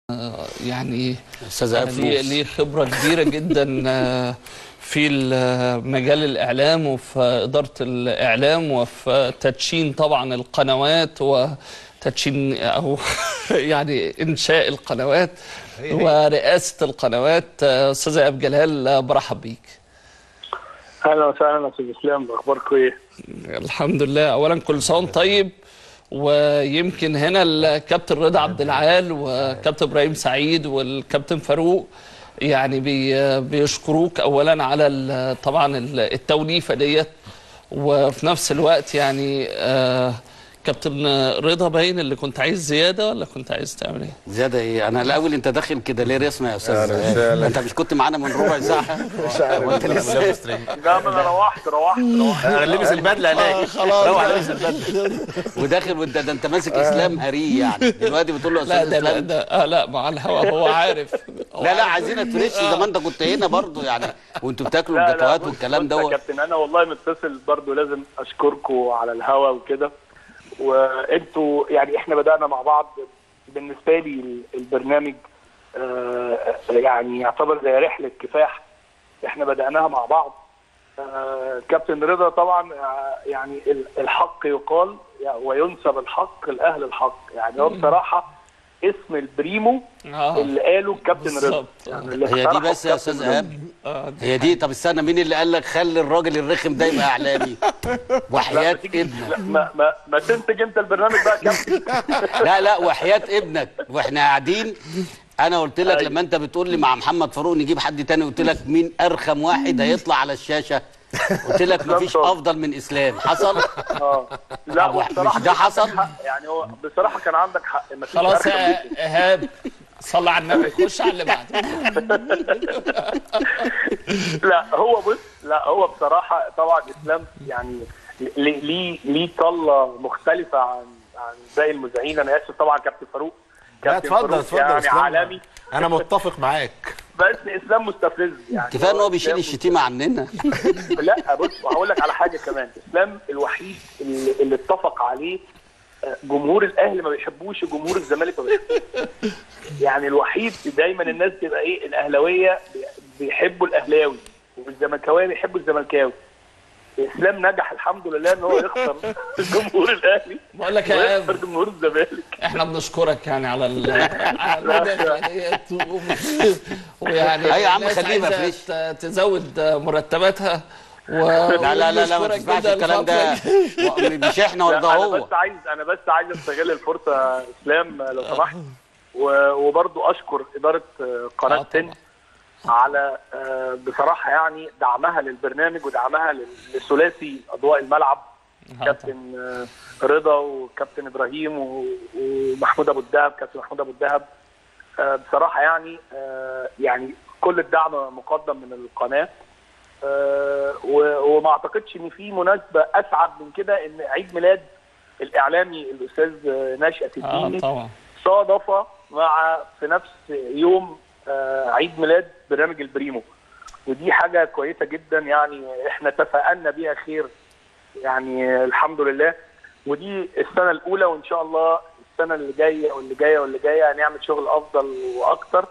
يعني استاذ ليه فلوس ليه خبرة كبيرة جدا آه، في ال- مجال الإعلام وفي إدارة الإعلام وفي تدشين طبعا القنوات وتدشين أو يعني إنشاء القنوات ورئاسة القنوات آه، أستاذ إيهاب جلال آه، برحب بيك اهلا وسهلا استاذ اسلام اخباركم ايه؟ الحمد لله اولا كل سنه وانت طيب ويمكن هنا الكابتن رضا عبد العال وكابتن ابراهيم سعيد والكابتن فاروق يعني بي بيشكروك اولا على ال- طبعا ال- التوليفه ديت وفي نفس الوقت يعني آه كابتن رضا باين اللي كنت عايز زياده ولا كنت عايز تعمل ايه؟ زياده ايه انا الاول انت داخل كده ليه رسمي يا استاذ أنا مش عارف. انت مش كنت معانا من ربع ساعه مش عارف وانت لسه لا ما انا روحت روحت روحت انا لابس البدله هناك خلاص. روح لابس البدله وداخل وانت ده انت ماسك اسلام هري يعني دلوقتي بتقول له يا لا استاذ ده لا اسلام ده آه لا مع الهوا هو عارف هو لا لا عارف. عايزينك فريش زي ما انت كنت هنا برضو يعني وانتوا بتاكلوا لا لا الجاتوهات بص- والكلام بص يا دوت كابتن انا والله متصل برضو لازم اشكركم على الهوا وكده وانتوا يعني احنا بدانا مع بعض بالنسبه لي ال- البرنامج آه، يعني يعتبر زي رحله كفاح احنا بداناها مع بعض آه، كابتن رضا طبعا آه، يعني ال- الحق يقال وينسب الحق لاهل الحق يعني هو بصراحه اسم البريمو آه. اللي قاله الكابتن رضا بالظبط. يعني اللي هي دي اقترحه بس يا الكابتن استاذ رضا. ايهاب آه، دي هي دي طب استنى مين اللي قال لك خلي الراجل الرخم ده يبقى اعلامي وحياه لا تيجي- ابنك لا ما ما ما تنتج انت البرنامج بقى يا كابتن لا لا وحياه ابنك واحنا قاعدين انا قلت لك أيوة. لما انت بتقول لي مع محمد فاروق نجيب حد تاني قلت لك مين ارخم واحد هيطلع على الشاشه قلت لك مفيش افضل من اسلام حصل اه لا طب والصراحه مش ده كان حصل؟ عندك حق. يعني هو بصراحه كان عندك حق ما فيش خلاص أرخم يا منه. ايهاب صلى على النبي خش على اللي بعده لا هو بص لا هو بصراحه طبعا اسلام يعني ليه ليه ليه طله مختلفه عن عن باقي المذيعين انا اسف طبعا كابتن فاروق لا كابتن اتفضل فاروق اتفضل يعني اسلام. عالمي انا متفق معاك بس اسلام مستفز يعني كفايه ان هو بيشيل إسلام الشتيمه عننا لا بص وهقول لك على حاجه كمان اسلام الوحيد اللي, اللي اتفق عليه آه، جمهور الاهلي ما بيحبوش جمهور الزمالك ما بيحبوش يعني الوحيد دايما الناس تبقى ايه الاهلاويه بي- بيحبوا الاهلاوي والزملكاويه بيحبوا الزملكاوي اسلام نجح الحمد لله ان هو يخسر جمهور الاهلي بقول لك يا ويخسر ايهاب جمهور الزمالك احنا بنشكرك يعني على ال على المداخله ديت و- ويعني أيوة يا عم الناس خليه يبقى عايزة فريش. ت- تزود مرتباتها و... لا لا لا لا ما وبنشكرك تسمعش جداً الكلام ده الفترة و- مش احنا ولا لا ده انا هو بس عايز انا بس عايز استغل الفرصه يا اسلام لو سمحت و- وبرضو اشكر اداره آه، آه، قناه طبعاً. تن على آه، بصراحه يعني دعمها للبرنامج ودعمها لل- لثلاثي اضواء الملعب آه، كابتن آه، رضا وكابتن ابراهيم و- ومحمود ابو الدهب كابتن محمود ابو الدهب آه، بصراحه يعني آه، يعني كل الدعم مقدم من القناه آه، و- وما اعتقدش ان في مناسبه اسعد من كده ان عيد ميلاد الاعلامي الاستاذ آه، نشأت اه الديني طبعا صادف مع في نفس يوم آه، عيد ميلاد برنامج البريمو ودي حاجه كويسه جدا يعني احنا تفائلنا بيها خير يعني الحمد لله ودي السنه الاولى وان شاء الله السنه اللي جايه واللي جايه واللي جايه هنعمل شغل افضل واكتر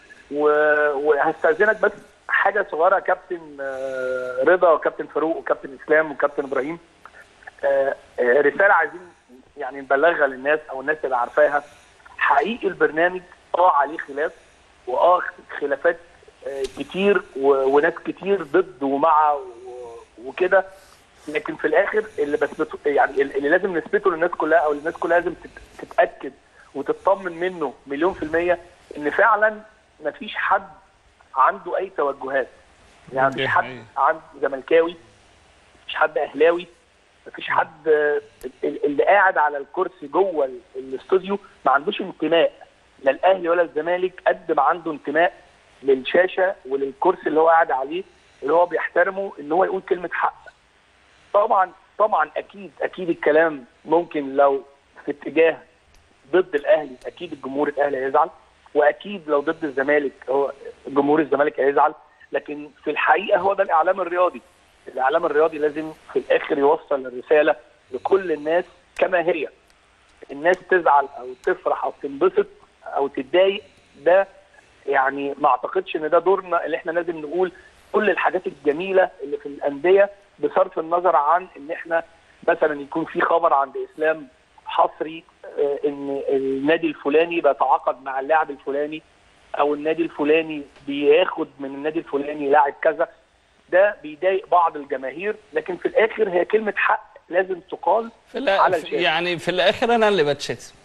و- وهستاذنك بس حاجه صغيره كابتن آه، رضا وكابتن فاروق وكابتن اسلام وكابتن ابراهيم آه، آه، رساله عايزين يعني نبلغها للناس او الناس اللي عارفاها حقيقي البرنامج اه عليه خلاف واه خلافات آه، كتير و- وناس كتير ضد ومع و- وكده لكن في الاخر اللي بثبته يعني اللي لازم نثبته للناس كلها او الناس كلها لازم تت- تتاكد وتطمن منه مليون في الميه ان فعلا مفيش حد عنده اي توجهات يعني دي مفيش حد حقيقة. عند زملكاوي مفيش حد اهلاوي مفيش حد آه، ال- اللي قاعد على الكرسي جوه ال- الاستوديو ما عندوش انتماء لا الاهلي ولا الزمالك قد ما عنده انتماء للشاشه وللكرسي اللي هو قاعد عليه اللي هو بيحترمه ان هو يقول كلمه حق طبعا طبعا اكيد اكيد الكلام ممكن لو في اتجاه ضد الاهلي اكيد الجمهور الاهلي هيزعل واكيد لو ضد الزمالك هو جمهور الزمالك هيزعل لكن في الحقيقه هو ده الاعلام الرياضي الاعلام الرياضي لازم في الاخر يوصل الرساله لكل الناس كما هي الناس تزعل او تفرح او تنبسط او تتضايق ده يعني ما اعتقدش ان ده دورنا اللي احنا لازم نقول كل الحاجات الجميله اللي في الانديه بصرف النظر عن ان احنا مثلا يكون في خبر عند اسلام حصري آه، ان النادي الفلاني بيتعاقد مع اللاعب الفلاني او النادي الفلاني بياخد من النادي الفلاني لاعب كذا ده بيضايق بعض الجماهير لكن في الاخر هي كلمه حق لازم تقال في الآ- على في- الشاشة. يعني في الاخر انا اللي بتشتم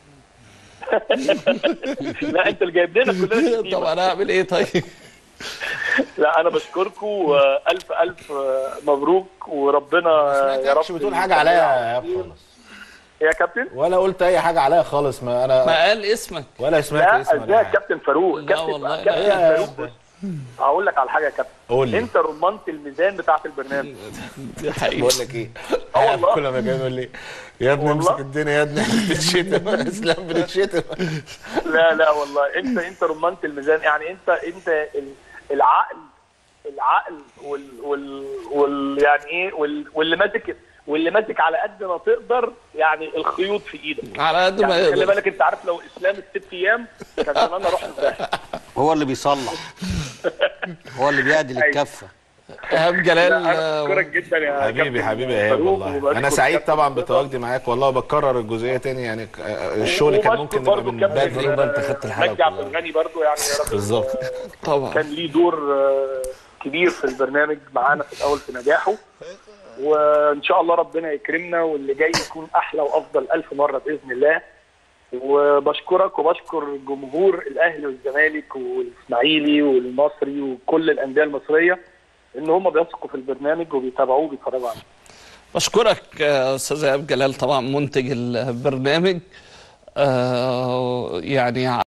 لا انت اللي جايب لنا كلنا طب شتيمة. انا اعمل ايه طيب لا انا بشكركم الف الف آه، مبروك وربنا يا رب سمعتكش بتقول حاجه عليا يا خالص يا كابتن ولا قلت اي حاجه عليا خالص ما انا ما قال اسمك ولا سمعت لا اسمي ازاي ولا يا حاجة. كابتن فاروق لا كابتن والله، لا. كابتن يا فاروق بص، هقول لك على حاجه يا كابتن قول لي انت رمانه الميزان بتاعت البرنامج دي حقيقة بقول لك ايه آه والله. كل ما جاي يقول لي يا ابني والله. امسك الدنيا يا ابني بتشتم اسلام بتشتم لا لا والله انت انت رمانه الميزان يعني انت انت ال- العقل العقل وال وال, وال يعني ايه وال واللي ماسك واللي ماسك على قد ما تقدر يعني الخيوط في ايدك على قد ما يعني خلي يقدر بالك انت عارف لو اسلام الست ايام كان زمان رحت في داهية. هو اللي بيصلح هو اللي بيعدل الكفه ايهاب لا، جلال انا آه، بشكرك جدا يا حبيبي كابتن حبيبي يا ايهاب فاروق، والله وبشكر انا سعيد كابتن طبعا رضا. بتواجدي معاك والله بكرر الجزئيه تاني يعني ك- الشغل كان وبشكر ممكن يبقى برضو من كابتن، بدري آه، انت خدت الحلقه مجدي عبد كلها الغني برضو يعني يا راجل بالظبط طبعا كان ليه دور آه، كبير في البرنامج معانا في الاول في نجاحه وان شاء الله ربنا يكرمنا واللي جاي يكون احلى وافضل الف مره باذن الله وبشكرك وبشكر جمهور الاهلي والزمالك والاسماعيلي والمصري وكل الانديه المصريه ان هم بيثقوا في البرنامج وبيتابعوه وبيتفرجوا عليه بشكرك آه، استاذ ايهاب جلال طبعا منتج البرنامج آه، يعني